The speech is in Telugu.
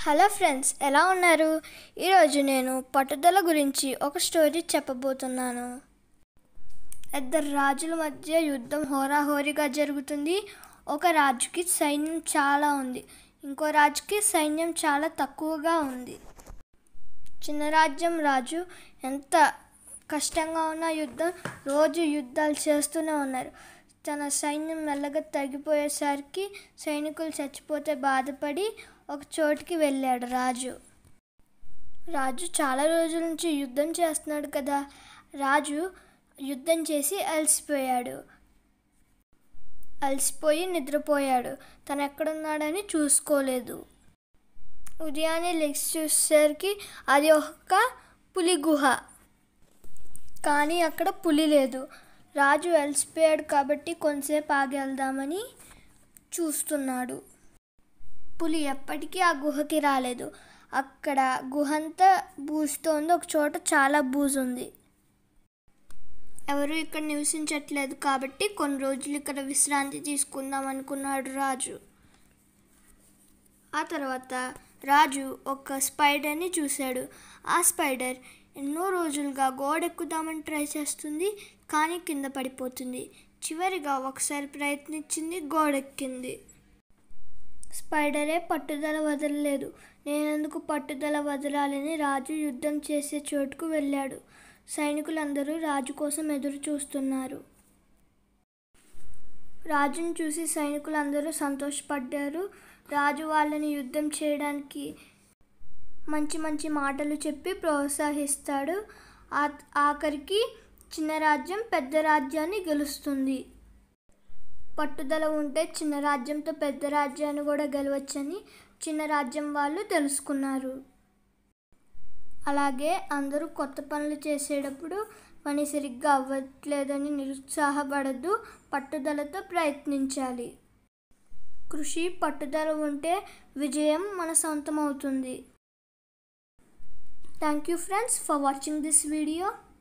హలో ఫ్రెండ్స్ ఎలా ఉన్నారు ఈరోజు నేను పట్టుదల గురించి ఒక స్టోరీ చెప్పబోతున్నాను ఇద్దరు రాజుల మధ్య యుద్ధం హోరాహోరీగా జరుగుతుంది ఒక రాజుకి సైన్యం చాలా ఉంది ఇంకో రాజుకి సైన్యం చాలా తక్కువగా ఉంది చిన్న రాజ్యం రాజు ఎంత కష్టంగా ఉన్న యుద్ధం రోజు యుద్ధాలు చేస్తూనే ఉన్నారు తన సైన్యం మెల్లగా తగ్గిపోయేసరికి సైనికులు చచ్చిపోతే బాధపడి ఒక చోటికి వెళ్ళాడు రాజు రాజు చాలా రోజుల నుంచి యుద్ధం చేస్తున్నాడు కదా రాజు యుద్ధం చేసి అలసిపోయాడు అలసిపోయి నిద్రపోయాడు తను ఎక్కడున్నాడని చూసుకోలేదు ఉదయాన్నే లెగ్స్ చూసేసరికి అది ఒక పులి గుహ కానీ అక్కడ పులి లేదు రాజు అలసిపోయాడు కాబట్టి కొంతసేపు ఆగి వెళ్దామని చూస్తున్నాడు పులి ఎప్పటికీ ఆ గుహకి రాలేదు అక్కడ గుహ అంతా బూజుతో ఉంది ఒక చోట చాలా బూజు ఉంది ఎవరు ఇక్కడ నివసించట్లేదు కాబట్టి కొన్ని రోజులు ఇక్కడ విశ్రాంతి తీసుకుందాం అనుకున్నాడు రాజు ఆ తర్వాత రాజు ఒక స్పైడర్ని చూశాడు ఆ స్పైడర్ ఎన్నో రోజులుగా గోడెక్కుదామని ట్రై చేస్తుంది కానీ కింద పడిపోతుంది చివరిగా ఒకసారి ప్రయత్నించింది గోడెక్కింది స్పైడరే పట్టుదల వదలలేదు నేనెందుకు పట్టుదల వదలాలని రాజు యుద్ధం చేసే చోటుకు వెళ్ళాడు సైనికులందరూ రాజు కోసం ఎదురు చూస్తున్నారు రాజును చూసి సైనికులందరూ సంతోషపడ్డారు రాజు వాళ్ళని యుద్ధం చేయడానికి మంచి మంచి మాటలు చెప్పి ప్రోత్సహిస్తాడు ఆఖరికి చిన్న రాజ్యం పెద్ద రాజ్యాన్ని గెలుస్తుంది పట్టుదల ఉంటే చిన్న రాజ్యంతో పెద్ద రాజ్యాన్ని కూడా గెలవచ్చని చిన్న రాజ్యం వాళ్ళు తెలుసుకున్నారు అలాగే అందరూ కొత్త పనులు చేసేటప్పుడు పని సరిగ్గా అవ్వట్లేదని నిరుత్సాహపడద్దు పట్టుదలతో ప్రయత్నించాలి కృషి పట్టుదల ఉంటే విజయం మన సొంతం అవుతుంది thank you friends for watching this video